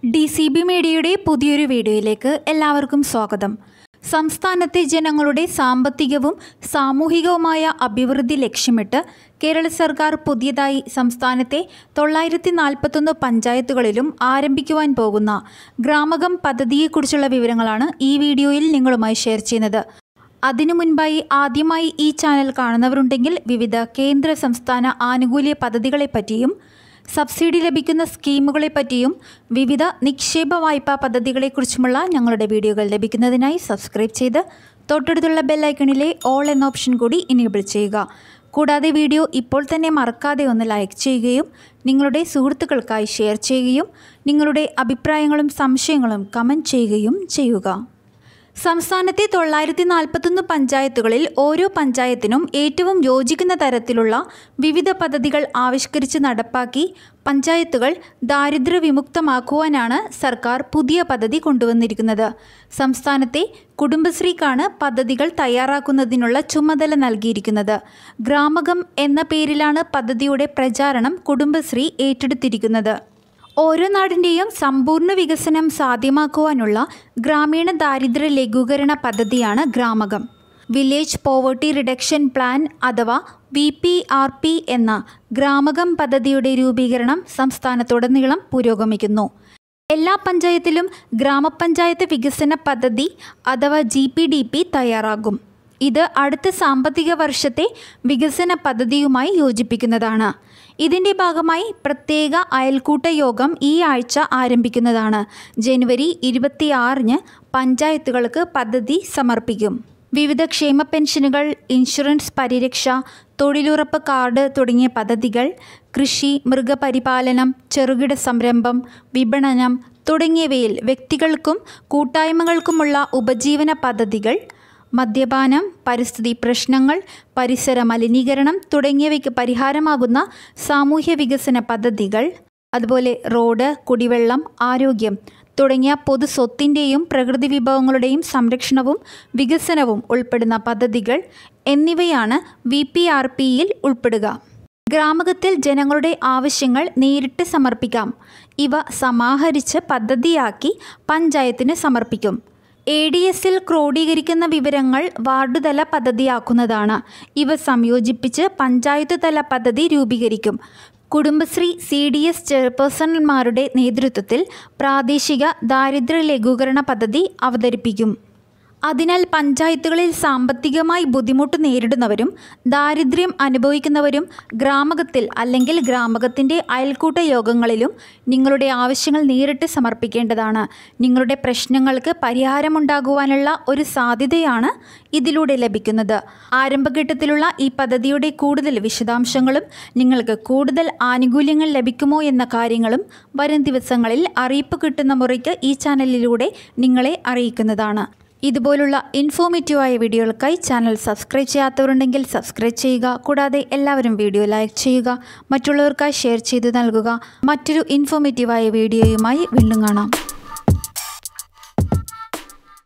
D C B മീഡിയയുടെ പുതിയൊരു വീഡിയോയിലേക്ക് എല്ലാവർക്കും സ്വാഗതം സംസ്ഥാനത്തെ ജനങ്ങളുടെ സാമ്പത്തികവും സാമൂഹികവുമായ അഭിവൃദ്ധി ലക്ഷ്യമിട്ട് കേരള സർക്കാർ പുതിയതായി സംസ്ഥാനത്തെ തൊള്ളായിരത്തി നാൽപ്പത്തൊന്ന് പഞ്ചായത്തുകളിലും ആരംഭിക്കുവാൻ പോകുന്ന ഗ്രാമകം പദ്ധതിയെക്കുറിച്ചുള്ള വിവരങ്ങളാണ് ഈ വീഡിയോയിൽ നിങ്ങളുമായി ഷെയർ ചെയ്യുന്നത് അതിനു മുൻപായി ആദ്യമായി ഈ ചാനൽ കാണുന്നവരുണ്ടെങ്കിൽ വിവിധ കേന്ദ്ര സംസ്ഥാന ആനുകൂല്യ പദ്ധതികളെപ്പറ്റിയും സബ്സിഡി ലഭിക്കുന്ന സ്കീമുകളെപ്പറ്റിയും വിവിധ നിക്ഷേപ വായ്പാ പദ്ധതികളെക്കുറിച്ചുമുള്ള ഞങ്ങളുടെ വീഡിയോകൾ ലഭിക്കുന്നതിനായി സബ്സ്ക്രൈബ് ചെയ്ത് തൊട്ടടുത്തുള്ള ബെല്ലൈക്കണിലെ ഓൾ എന്ന ഓപ്ഷൻ കൂടി ഇനേബിൾ ചെയ്യുക കൂടാതെ വീഡിയോ ഇപ്പോൾ തന്നെ മറക്കാതെ ഒന്ന് ലൈക്ക് ചെയ്യുകയും നിങ്ങളുടെ സുഹൃത്തുക്കൾക്കായി ഷെയർ ചെയ്യുകയും നിങ്ങളുടെ അഭിപ്രായങ്ങളും സംശയങ്ങളും കമൻറ്റ് ചെയ്യുകയും ചെയ്യുക സംസ്ഥാനത്തെ തൊള്ളായിരത്തി നാൽപ്പത്തൊന്ന് പഞ്ചായത്തുകളിൽ ഓരോ പഞ്ചായത്തിനും ഏറ്റവും യോജിക്കുന്ന തരത്തിലുള്ള വിവിധ പദ്ധതികൾ ആവിഷ്കരിച്ച് നടപ്പാക്കി പഞ്ചായത്തുകൾ ദാരിദ്ര്യ വിമുക്തമാക്കുവാനാണ് സർക്കാർ പുതിയ പദ്ധതി കൊണ്ടുവന്നിരിക്കുന്നത് സംസ്ഥാനത്തെ കുടുംബശ്രീക്കാണ് പദ്ധതികൾ തയ്യാറാക്കുന്നതിനുള്ള ചുമതല നൽകിയിരിക്കുന്നത് ഗ്രാമകം എന്ന പേരിലാണ് പദ്ധതിയുടെ പ്രചാരണം കുടുംബശ്രീ ഏറ്റെടുത്തിരിക്കുന്നത് ഓരോ നാടിൻ്റെയും സമ്പൂർണ്ണ വികസനം സാധ്യമാക്കുവാനുള്ള ഗ്രാമീണ ദാരിദ്ര്യ ലഘൂകരണ പദ്ധതിയാണ് Gramakam village poverty reduction plan അഥവാ വി പി ആർ പി എന്ന ഗ്രാമകം പദ്ധതിയുടെ രൂപീകരണം സംസ്ഥാനത്തുടനീളം പുരോഗമിക്കുന്നു എല്ലാ പഞ്ചായത്തിലും ഗ്രാമപഞ്ചായത്ത് വികസന പദ്ധതി അഥവാ ജി പി ഡി പി തയ്യാറാകും ഇത് അടുത്ത സാമ്പത്തിക വർഷത്തെ വികസന പദ്ധതിയുമായി യോജിപ്പിക്കുന്നതാണ് ഇതിൻ്റെ ഭാഗമായി പ്രത്യേക അയൽക്കൂട്ട യോഗം ഈ ആഴ്ച ആരംഭിക്കുന്നതാണ് ജനുവരി ഇരുപത്തിയാറിന് പഞ്ചായത്തുകൾക്ക് പദ്ധതി സമർപ്പിക്കും വിവിധ ക്ഷേമ പെൻഷനുകൾ ഇൻഷുറൻസ് പരിരക്ഷ തൊഴിലുറപ്പ് കാർഡ് തുടങ്ങിയ പദ്ധതികൾ കൃഷി മൃഗപരിപാലനം ചെറുകിട സംരംഭം വിപണനം തുടങ്ങിയവയിൽ വ്യക്തികൾക്കും കൂട്ടായ്മകൾക്കുമുള്ള ഉപജീവന പദ്ധതികൾ മദ്യപാനം പരിസ്ഥിതി പ്രശ്നങ്ങൾ പരിസര മലിനീകരണം തുടങ്ങിയവയ്ക്ക് പരിഹാരമാകുന്ന സാമൂഹ്യ വികസന പദ്ധതികൾ അതുപോലെ റോഡ് കുടിവെള്ളം ആരോഗ്യം തുടങ്ങിയ പൊതു സ്വത്തിൻ്റെയും പ്രകൃതി വിഭവങ്ങളുടെയും സംരക്ഷണവും വികസനവും ഉൾപ്പെടുന്ന പദ്ധതികൾ എന്നിവയാണ് വി പി ആർ പിയിൽ ഉൾപ്പെടുക ഗ്രാമകത്തിൽ ജനങ്ങളുടെ ആവശ്യങ്ങൾ നേരിട്ട് സമർപ്പിക്കാം ഇവ സമാഹരിച്ച് പദ്ധതിയാക്കി പഞ്ചായത്തിന് സമർപ്പിക്കും എ ഡി എസിൽ ക്രോഡീകരിക്കുന്ന വിവരങ്ങൾ വാർഡുതല പദ്ധതിയാക്കുന്നതാണ് ഇവ സംയോജിപ്പിച്ച് പഞ്ചായത്ത് തല പദ്ധതി രൂപീകരിക്കും കുടുംബശ്രീ സി ഡി എസ് ചെയർപേഴ്സൺമാരുടെ നേതൃത്വത്തിൽ പ്രാദേശിക ദാരിദ്ര്യ ലഘൂകരണ പദ്ധതി അവതരിപ്പിക്കും അതിനാൽ പഞ്ചായത്തുകളിൽ സാമ്പത്തികമായി ബുദ്ധിമുട്ട് നേരിടുന്നവരും ദാരിദ്ര്യം അനുഭവിക്കുന്നവരും ഗ്രാമകത്തിൽ അല്ലെങ്കിൽ ഗ്രാമകത്തിൻ്റെ അയൽക്കൂട്ട യോഗങ്ങളിലും നിങ്ങളുടെ ആവശ്യങ്ങൾ നേരിട്ട് സമർപ്പിക്കേണ്ടതാണ് നിങ്ങളുടെ പ്രശ്നങ്ങൾക്ക് പരിഹാരമുണ്ടാകുവാനുള്ള ഒരു സാധ്യതയാണ് ഇതിലൂടെ ലഭിക്കുന്നത് ആരംഭഘട്ടത്തിലുള്ള ഈ പദ്ധതിയുടെ കൂടുതൽ വിശദാംശങ്ങളും നിങ്ങൾക്ക് കൂടുതൽ ആനുകൂല്യങ്ങൾ ലഭിക്കുമോ എന്ന കാര്യങ്ങളും വരും ദിവസങ്ങളിൽ അറിയിപ്പ് കിട്ടുന്ന മുറയ്ക്ക് ഈ ചാനലിലൂടെ നിങ്ങളെ അറിയിക്കുന്നതാണ് ഇതുപോലുള്ള ഇൻഫോർമേറ്റീവായ വീഡിയോകൾക്കായി ചാനൽ സബ്സ്ക്രൈബ് ചെയ്യാത്തവരുണ്ടെങ്കിൽ സബ്സ്ക്രൈബ് ചെയ്യുക കൂടാതെ എല്ലാവരും വീഡിയോ ലൈക്ക് ചെയ്യുക മറ്റുള്ളവർക്കായി ഷെയർ ചെയ്ത് നൽകുക മറ്റൊരു ഇൻഫോർമേറ്റീവായ വീഡിയോയുമായി വീണ്ടും കാണാം